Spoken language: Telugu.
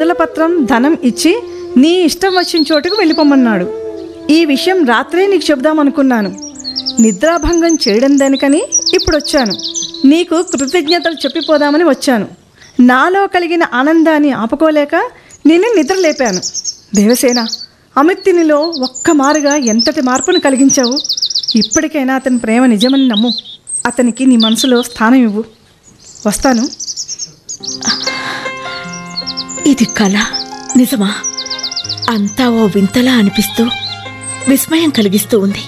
విడుదల పత్రం ధనం ఇచ్చి నీ ఇష్టం వచ్చిన చోటుకు వెళ్ళిపోమన్నాడు ఈ విషయం రాత్రే నీకు చెబుదామనుకున్నాను నిద్రాభంగం చేయడం దానికని ఇప్పుడు వచ్చాను నీకు కృతజ్ఞతలు చెప్పిపోదామని వచ్చాను నాలో కలిగిన ఆనందాన్ని ఆపుకోలేక నేను నిద్రలేపాను దేవసేన అమిత్తినిలో ఒక్క మారుగా ఎంతటి మార్పును కలిగించావు ఇప్పటికైనా అతని ప్రేమ నిజమని నమ్ము అతనికి నీ మనసులో స్థానం ఇవ్వు వస్తాను ఇది కళ నిజమా అంతా ఓ వింతలా అనిపిస్తూ విస్మయం కలిగిస్తూ ఉంది